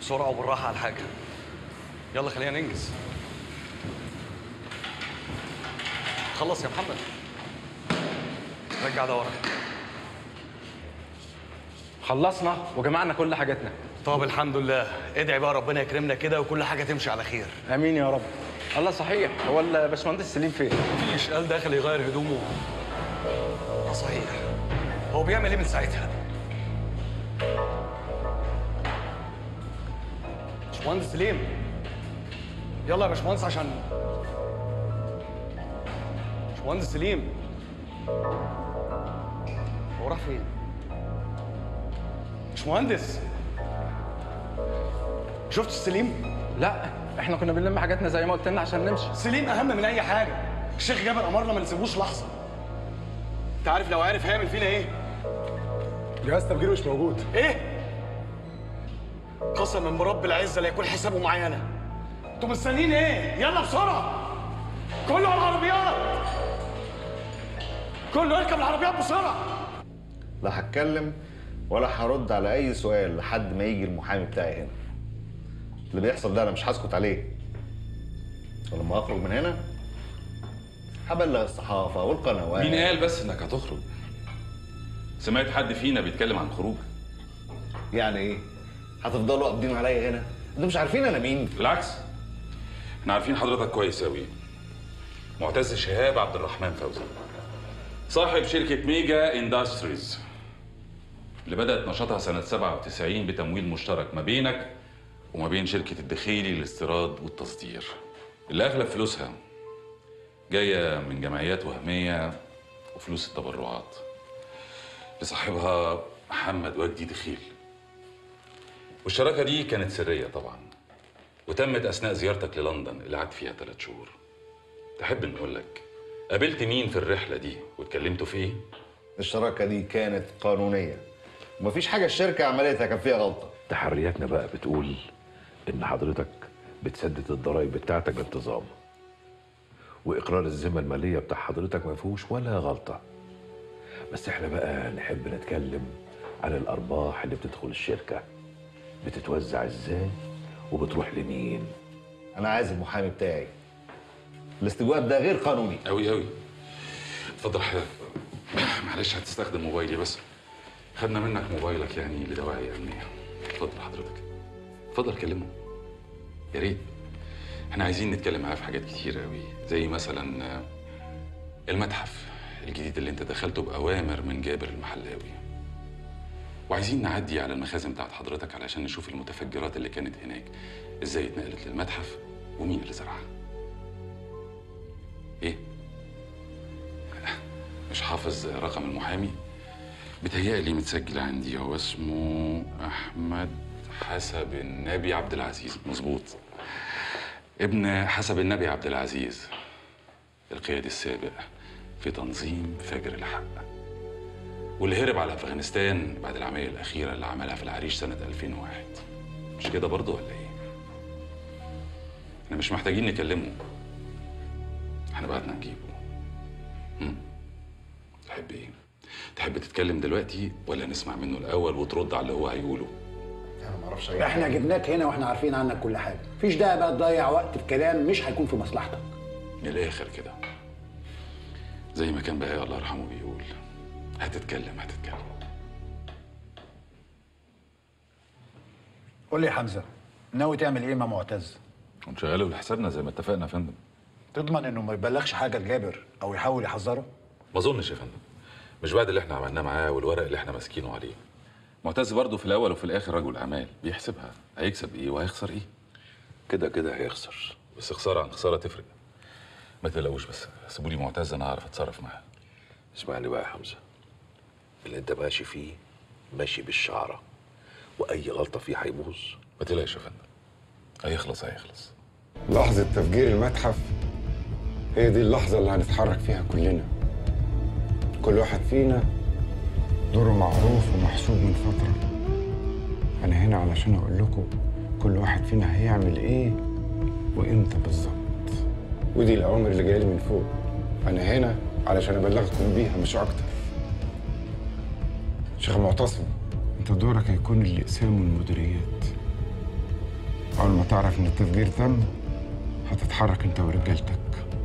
بسرعه وبالراحه على الحاجه يلا خلينا ننجز خلص يا محمد رجع ده ورا خلصنا وجمعنا كل حاجاتنا طب الحمد لله ادعي بقى ربنا يكرمنا كده وكل حاجه تمشي على خير امين يا رب الله صحيح هو الباشمهندس سليم فين مفيش قال داخل يغير هدومه اه صحيح هو بيعمل ايه من ساعتها باشمهندس سليم يلا يا باشمهندس عشان باشمهندس سليم هو راح فين باشمهندس شفت سليم لا احنا كنا بنلم حاجاتنا زي ما قلت لنا عشان نمشي سليم اهم من اي حاجه الشيخ جابر امرنا ما نسيبوش لحظه انت عارف لو عارف هيعمل فينا ايه جهاز تفجير مش موجود ايه قسما برب العزه لا يكون حسابه معايا انا انتوا مستنيين ايه يلا بسرعه كله على العربيات كله يركب العربيات بسرعه لا هتكلم ولا هرد على اي سؤال لحد ما يجي المحامي بتاعي هنا اللي بيحصل ده انا مش هسكت عليه ولما اخرج من هنا هبلغ الصحافه والقنوات مين قال بس انك هتخرج سمعت حد فينا بيتكلم عن خروج يعني ايه هتفضلوا قابضين عليا هنا انتوا مش عارفين انا مين بالعكس احنا عارفين حضرتك كويس قوي معتز شهاب عبد الرحمن فوزي صاحب شركة ميجا اندستريز اللي بدأت نشاطها سنة 97 بتمويل مشترك ما بينك وما بين شركة الدخيلي للاستيراد والتصدير اللي أغلب فلوسها جاية من جمعيات وهمية وفلوس التبرعات لصاحبها محمد وجدي دخيل والشراكة دي كانت سرية طبعا وتمت أثناء زيارتك للندن اللي قعدت فيها ثلاث شهور تحب نقول لك قابلت مين في الرحلة دي واتكلمتوا في ايه؟ الشراكه دي كانت قانونيه ومفيش حاجه الشركه عملتها كان فيها غلطه تحرياتنا بقى بتقول ان حضرتك بتسدد الضرايب بتاعتك بانتظام واقرار الذمه الماليه بتاع حضرتك ما فيهوش ولا غلطه بس احنا بقى نحب نتكلم عن الارباح اللي بتدخل الشركه بتتوزع ازاي وبتروح لمين انا عايز المحامي بتاعي الاستجواب ده غير قانوني أوي أوي اتفضل حضرتك معلش هتستخدم موبايلي بس خدنا منك موبايلك يعني لدواعي أمنية اتفضل حضرتك اتفضل كلمه يا ريت احنا عايزين نتكلم معاه في حاجات كتير قوي زي مثلا آه، المتحف الجديد اللي انت دخلته بأوامر من جابر المحلاوي وعايزين نعدي على المخازن بتاعت حضرتك علشان نشوف المتفجرات اللي كانت هناك ازاي اتنقلت للمتحف ومين اللي زرعها ايه مش حافظ رقم المحامي بتهيألي متسجل عندي هو اسمه أحمد حسب النبي عبد العزيز مظبوط ابن حسب النبي عبد العزيز القيادي السابق في تنظيم فجر الحق واللي هرب على أفغانستان بعد العملية الأخيرة اللي عملها في العريش سنة 2001 مش كده برضه ولا إيه؟ احنا مش محتاجين نكلمه احنا بعدنا نجيبه هم؟ تحب ايه؟ تحب تتكلم دلوقتي ولا نسمع منه الأول وترد على اللي هو هيقوله؟ انا ما اعرفش اي احنا حاجه جبناك هنا واحنا عارفين عنك كل حاجه مفيش داعي بقى تضيع وقت في كلام مش هيكون في مصلحتك من الآخر كده زي ما كان بهاء الله يرحمه بيقول هتتكلم هتتكلم قول لي يا حمزه ناوي تعمل ايه مع معتز ونشغله لحسابنا زي ما اتفقنا يا فندم تضمن انه ما يبلغش حاجه لجابر او يحاول يحذره ما اظنش يا فندم مش بعد اللي احنا عملناه معاه والورق اللي احنا ماسكينه عليه معتز برضه في الاول وفي الاخر رجل اعمال بيحسبها هيكسب ايه وهيخسر ايه كده كده هيخسر بس خساره عن خساره تفرق ما تقلقوش بس سيبوا لي معتز انا هعرف اتصرف معاه اسمعني بقى يا حمزه اللي انت ماشي فيه ماشي بالشعره واي غلطه فيه هيبوظ ما تقلقش يا فندم هيخلص هيخلص لحظة تفجير المتحف هي دي اللحظة اللي هنتحرك فيها كلنا كل واحد فينا دوره معروف ومحسوب من فترة أنا هنا علشان أقول لكم كل واحد فينا هيعمل إيه وإمتى بالظبط ودي الأوامر اللي جاية لي من فوق أنا هنا علشان أبلغكم بيها مش أكتر شيخ معتصم أنت دورك هيكون الإقسام والمديريات ما تعرف ان التفجير تم هتتحرك انت ورجالتك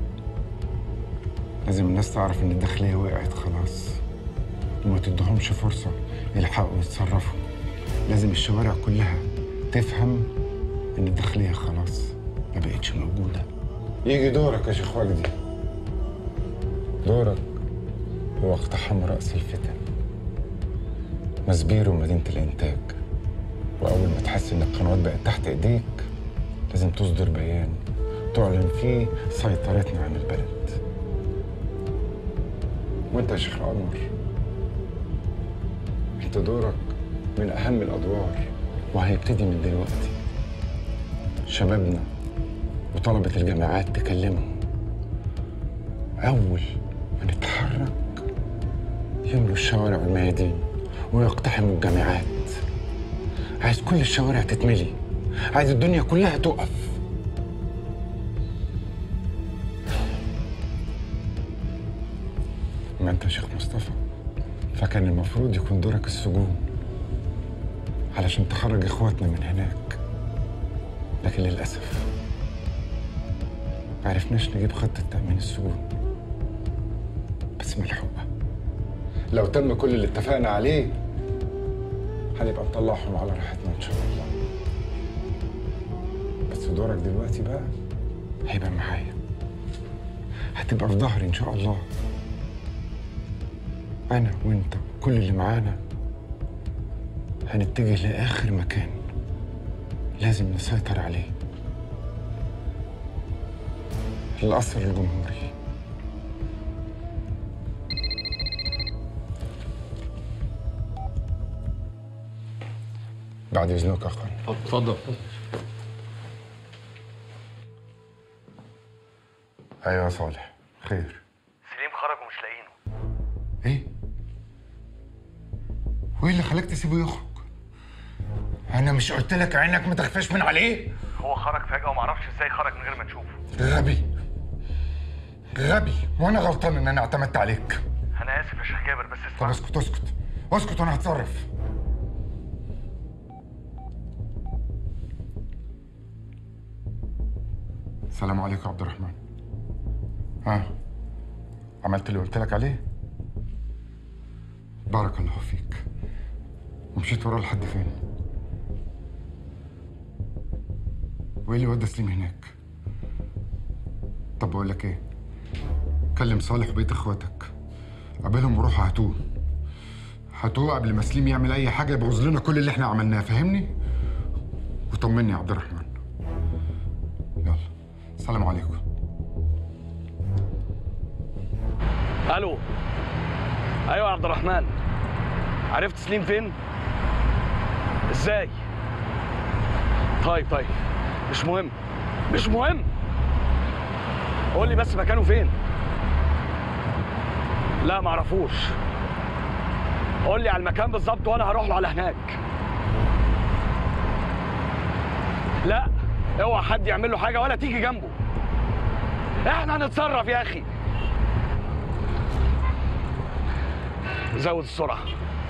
لازم الناس تعرف ان الداخليه وقعت خلاص وما تدهمش فرصه يلحقوا يتصرفوا لازم الشوارع كلها تفهم ان الداخليه خلاص ما بقتش موجوده يجي دورك يا شيخ وجدي دورك هو اقتحام راس الفتن مسبير ومدينه الانتاج واول ما تحس ان القنوات بقت تحت ايديك لازم تصدر بيان تعلن فيه سيطرتنا عن البلد وانت يا شيخ عمر انت دورك من اهم الادوار وهيبتدي من دلوقتي شبابنا وطلبة الجامعات تكلمهم أول ما نتحرك يملوا الشوارع والميادين ويقتحموا الجامعات عايز كل الشوارع تتملي عايز الدنيا كلها تقف ما انت يا شيخ مصطفى فكان المفروض يكون دورك السجون علشان تخرج اخواتنا من هناك لكن للاسف ما عرفناش نجيب خطة تأمين السجون بس ملحوقة لو تم كل اللي اتفقنا عليه هنبقى نطلعهم على راحتنا إن شاء الله بس دورك دلوقتي بقى هيبقى معايا هتبقى في ظهري إن شاء الله أنا وأنت وكل اللي معانا هنتجه لآخر مكان لازم نسيطر عليه القصر الجمهوري بعد اذنك يا اخوان اتفضل ايوه يا صالح خير سليم خرج ومش لاقيينه ايه وايه اللي خلاك تسيبه يخرج انا مش قلت لك عينك ما تخفاش من عليه هو خرج فجأة ومعرفش ازاي خرج من غير ما نشوفه غبي غبي وانا غلطان ان انا اعتمدت عليك انا اسف يا شيخ جابر بس طب اسمع اسكت اسكت اسكت وانا هتصرف السلام عليكم يا عبد الرحمن ها عملت اللي قلت لك عليه بارك الله فيك ومشيت وراه لحد فين وايه اللي ودى سليم هناك طب بقول لك ايه كلم صالح وبيت اخواتك قابلهم وروحوا هاتوه هاتوه قبل ما سليم يعمل اي حاجه يبوظ لنا كل اللي احنا عملناه فاهمني وطمني يا عبد الرحمن يلا السلام عليكم الو ايوه يا عبد الرحمن عرفت سليم فين؟ ازاي؟ طيب طيب مش مهم مش مهم قول لي بس مكانه فين؟ لا معرفوش قول لي على المكان بالظبط وانا هروح له على هناك لا اوعى حد يعمل له حاجه ولا تيجي جنبه احنا هنتصرف يا اخي زود السرعه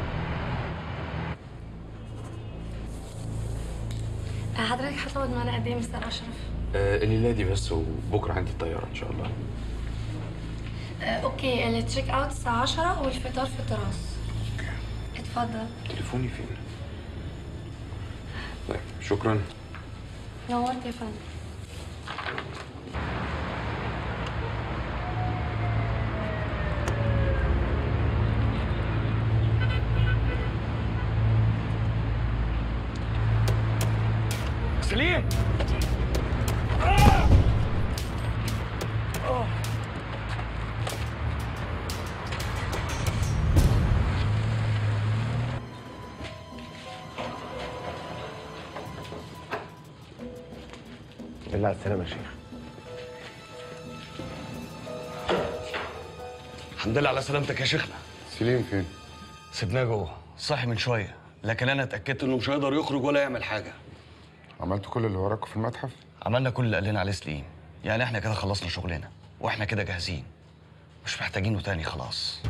حضرتك هتقعد معانا قد ايه مستر اشرف؟ آه الليله دي بس وبكره عندي الطياره ان شاء الله آه، اوكي التشيك اوت الساعة 10 والفطار في التراس اتفضل تليفوني فين طيب شكرا نورت يا فندم سليم بالله على السلامه يا شيخ الحمد لله على سلامتك يا شيخنا سليم فين سيبناه جوه صاحي من شويه لكن انا اتاكدت انه مش هيقدر يخرج ولا يعمل حاجه عملت كل اللي وراكوا في المتحف عملنا كل اللي قال لنا عليه سليم يعني احنا كده خلصنا شغلنا واحنا كده جاهزين مش محتاجينه تاني خلاص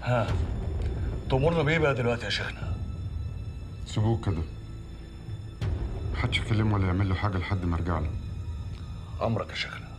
ها تمر بايه بقى دلوقتي يا شيخنا سيبوه كده محدش يكلمه ولا يعمل له حاجه لحد ما ارجع له امرك يا شيخنا